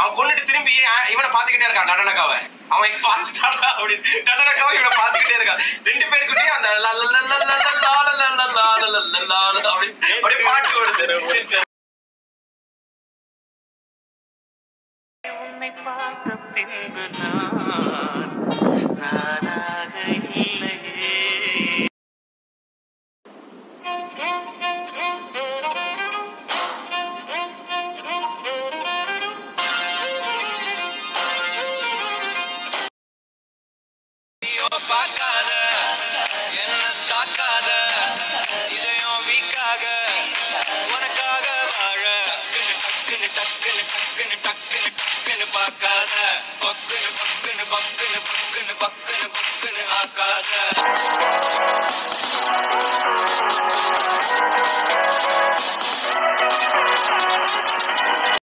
அவன் கொண்டுட்டு திரும்பி அஹ், இவனை பாத்துக்கிட்டே இருக்கான் டடனக்காவை அவன் பார்த்துட்டாடா அப்படின்னு டடனக்காவை இவனை பாத்துக்கிட்டே இருக்கான் ரெண்டு பேருக்கிட்டே அந்த லா லா லா லா லா லா லா லா லா லா லா லா லா லா லா அப்படி அப்படியே பாட்டு ஓடுது உன்னை பார்த்த பின்பு நான் நானாக இல்லையே ஐயோ பார்க்காத என்ன தாக்காத இதயம் வீக்காக உனக்காக வாழ டக்குன்னு டக்குன்னு டக்குன்னு டக்குன்னு டக்குன்னு பார்க்காத பக்குன்னு பக்குன்னு பக்குன்னு பக்குன்னு பக்குன்னு பக்குன்னு ஆக்காத